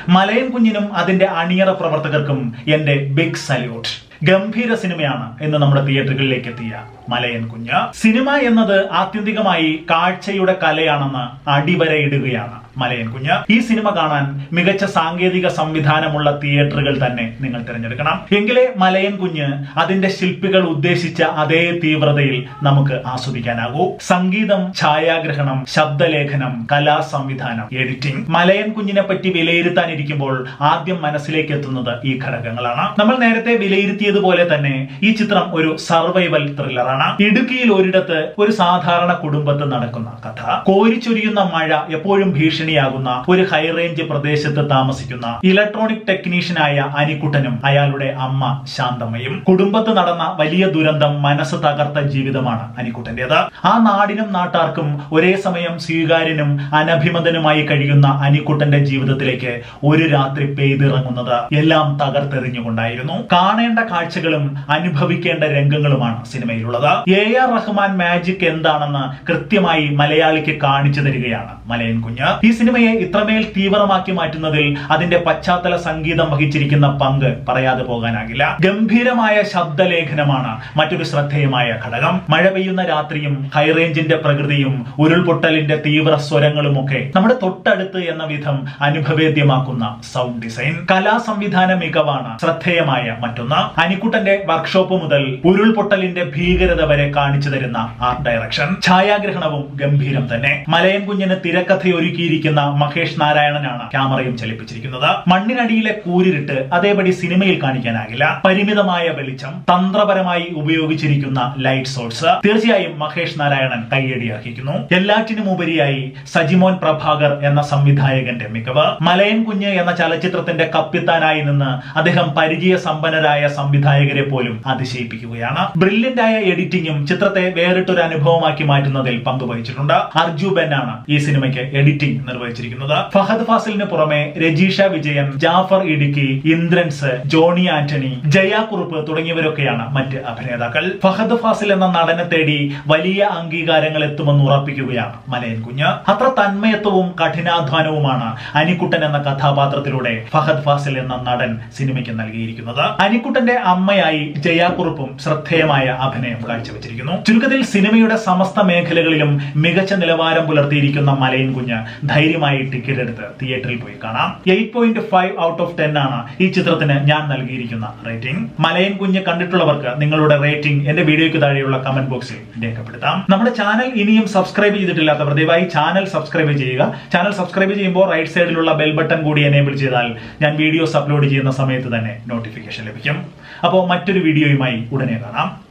മലയൻ കുഞ്ഞിനും അതിന്റെ അണിയറ പ്രവർത്തകർക്കും എന്റെ ബിഗ് സല്യൂട്ട് ഗംഭീര സിനിമയാണ് എന്ന് നമ്മുടെ തിയേറ്ററുകളിലേക്ക് എത്തിയ മലയൻ കുഞ്ഞ് സിനിമ എന്നത് ആത്യന്തികമായി കാഴ്ചയുടെ കലയാണെന്ന് അടിവരയിടുകയാണ് മലയൻ കുഞ്ഞ് ഈ സിനിമ കാണാൻ മികച്ച സാങ്കേതിക സംവിധാനമുള്ള തിയേറ്ററുകൾ തന്നെ നിങ്ങൾ തിരഞ്ഞെടുക്കണം എങ്കിലേ മലയൻ കുഞ്ഞ് അതിന്റെ ശില്പികൾ ഉദ്ദേശിച്ച അതേ തീവ്രതയിൽ നമുക്ക് ആസ്വദിക്കാനാകൂ സംഗീതം ഛായാഗ്രഹണം ശബ്ദലേഖനം കലാ സംവിധാനം എഡിറ്റിംഗ് മലയൻ കുഞ്ഞിനെ പറ്റി വിലയിരുത്താനിരിക്കുമ്പോൾ ആദ്യം മനസ്സിലേക്ക് എത്തുന്നത് ഈ ഘടകങ്ങളാണ് നമ്മൾ നേരത്തെ വിലയിരുത്തിയതുപോലെ തന്നെ ഈ ചിത്രം ഒരു സർവൈവൽ ത്രില്ലറാണ് ഇടുക്കിയിൽ ഒരിടത്ത് ഒരു സാധാരണ കുടുംബത്ത് നടക്കുന്ന കഥ കോരിച്ചൊരിയുന്ന മഴ എപ്പോഴും ഭീഷണിയാകുന്ന ഒരു ഹൈറേഞ്ച് പ്രദേശത്ത് താമസിക്കുന്ന ഇലക്ട്രോണിക് ടെക്നീഷ്യനായ അനിക്കുട്ടനും അയാളുടെ അമ്മ ശാന്തമ്മയും കുടുംബത്ത് നടന്ന വലിയ ദുരന്തം മനസ്സ് തകർത്ത ജീവിതമാണ് അനിക്കുട്ടന്റേത് ആ നാടിനും നാട്ടാർക്കും ഒരേ സമയം സ്വീകാര്യനും അനഭിമതനുമായി കഴിയുന്ന അനിക്കുട്ടന്റെ ജീവിതത്തിലേക്ക് ഒരു രാത്രി പെയ്തിറങ്ങുന്നത് എല്ലാം തകർത്തെറിഞ്ഞുകൊണ്ടായിരുന്നു കാണേണ്ട കാഴ്ചകളും അനുഭവിക്കേണ്ട രംഗങ്ങളുമാണ് സിനിമയിലുള്ളത് എ ആർ റഹ്മാൻ മാജിക് എന്താണെന്ന് കൃത്യമായി മലയാളിക്ക് കാണിച്ചു തരികയാണ് മലയൻ കുഞ്ഞ് ഈ സിനിമയെ ഇത്രമേൽ തീവ്രമാക്കി മാറ്റുന്നതിൽ അതിന്റെ പശ്ചാത്തല സംഗീതം വഹിച്ചിരിക്കുന്ന പങ്ക് പറയാതെ പോകാനാകില്ല ഗംഭീരമായ ശബ്ദലേഖനമാണ് മറ്റൊരു ശ്രദ്ധേയമായ ഘടകം മഴ പെയ്യുന്ന രാത്രിയും ഹൈറേഞ്ചിന്റെ പ്രകൃതിയും ഉരുൾപൊട്ടലിന്റെ തീവ്ര സ്വരങ്ങളുമൊക്കെ നമ്മുടെ തൊട്ടടുത്ത് എന്ന വിധം അനുഭവേദ്യമാക്കുന്ന സൗണ്ട് ഡിസൈൻ കലാ സംവിധാന മികവാണ് ശ്രദ്ധേയമായ മറ്റൊന്ന് അനിക്കുട്ടന്റെ വർക്ക്ഷോപ്പ് മുതൽ ഉരുൾപൊട്ടലിന്റെ ഭീകരത വരെ കാണിച്ചു തരുന്ന ആർട്ട് ഡയറക്ഷൻ ഛായാഗ്രഹണവും ഗംഭീരം തന്നെ മലയൻ കുഞ്ഞിന് തിരക്കഥയൊരുക്കിയിരിക്കുന്ന മഹേഷ് നാരായണനാണ് ക്യാമറയും ചലിപ്പിച്ചിരിക്കുന്നത് മണ്ണിനടിയിലെ കൂരിരുട്ട് അതേപടി സിനിമയിൽ കാണിക്കാനാകില്ല പരിമിതമായ വെളിച്ചം തന്ത്രപരമായി ഉപയോഗിച്ചിരിക്കുന്ന ലൈറ്റ് സോഴ്സ് തീർച്ചയായും മഹേഷ് നാരായണൻ കയ്യടി അർഹിക്കുന്നു എല്ലാറ്റിനും ഉപരിയായി സജിമോൻ പ്രഭാകർ എന്ന സംവിധായകന്റെ മികവ് മലയൻ കുഞ്ഞ് എന്ന ചലച്ചിത്രത്തിന്റെ കപ്പിത്താനായി നിന്ന് അദ്ദേഹം പരിചയ സമ്പന്നരായ സംവിധായകരെ പോലും അതിശയിപ്പിക്കുകയാണ് ബ്രില്യന്റ് ആയ എഡിറ്റിംഗും ചിത്രത്തെ വേറിട്ടൊരു അനുഭവമാക്കി മാറ്റുന്നതിൽ പങ്കുവഹിച്ചിട്ടുണ്ട് അർജു ബെന്നാണ് ഈ സിനിമയ്ക്ക് എഡിറ്റിംഗ് നിർവഹിച്ചിരിക്കുന്നത് ഫഹദ് ഫാസിലിന് പുറമെ രജീഷ വിജയൻ ജാഫർ ഇടുക്കി ഇന്ദ്രൻസ് ജോണി ആന്റണി ജയ കുറുപ്പ് തുടങ്ങിയവരൊക്കെയാണ് മറ്റ് അഭിനേതാക്കൾ ഫഹദ് ഫാസിൽ എന്ന നടനെ തേടി വലിയ അംഗീകാരങ്ങൾ എത്തുമെന്ന് ഉറപ്പിക്കുകയാണ് മലയൻ കുഞ്ഞ് അത്ര തന്മയത്വവും കഠിനാധ്വാനവുമാണ് അനിക്കുട്ടൻ എന്ന കഥാപാത്രത്തിലൂടെ ഫഹദ് ഫാസിൽ എന്ന നടൻ സിനിമയ്ക്ക് നൽകിയിരിക്കുന്നത് അനിക്കുട്ടന്റെ അമ്മയായി ജയാക്കുറുപ്പും ശ്രദ്ധേയമായ അഭിനയം കാഴ്ചവെച്ചിരിക്കുന്നു ചുരുക്കത്തിൽ സിനിമയുടെ സമസ്ത മേഖലകളിലും മികച്ച നിലവാരം പുലർത്തിയിരിക്കുന്ന മലയൻ കുഞ്ഞ് ധൈര്യമായി ടിക്കറ്റ് എടുത്ത് തിയേറ്ററിൽ പോയി കാണാം eight point five out of ten ആണ് ഈ ചിത്രത്തിന് ഞാൻ നൽകിയിരിക്കുന്ന റേറ്റിംഗ് മലയൻ കുഞ്ഞ് കണ്ടിട്ടുള്ളവർക്ക് നിങ്ങളുടെ റേറ്റിംഗ് എന്റെ വീഡിയോയ്ക്ക് താഴെയുള്ള കമന്റ് ബോക്സിൽ രേഖപ്പെടുത്താം നമ്മുടെ ചാനൽ ഇനിയും സബ്സ്ക്രൈബ് ചെയ്തിട്ടില്ലാത്തവർ ദയവായി ചാനൽ സബ്സ്ക്രൈബ് ചെയ്യുക ചാനൽ സബ്സ്ക്രൈബ് ചെയ്യുമ്പോൾ റൈറ്റ് സൈഡിലുള്ള ബെൽ ബട്ടൺ കൂടി എനേബിൾ ചെയ്താൽ ഞാൻ വീഡിയോസ് അപ്ലോഡ് ചെയ്യുന്ന സമയത്ത് തന്നെ നോട്ടിഫിക്കേഷൻ ലഭിക്കും അപ്പോൾ മറ്റൊരു വീഡിയോയുമായി ഉടനെ കാണാം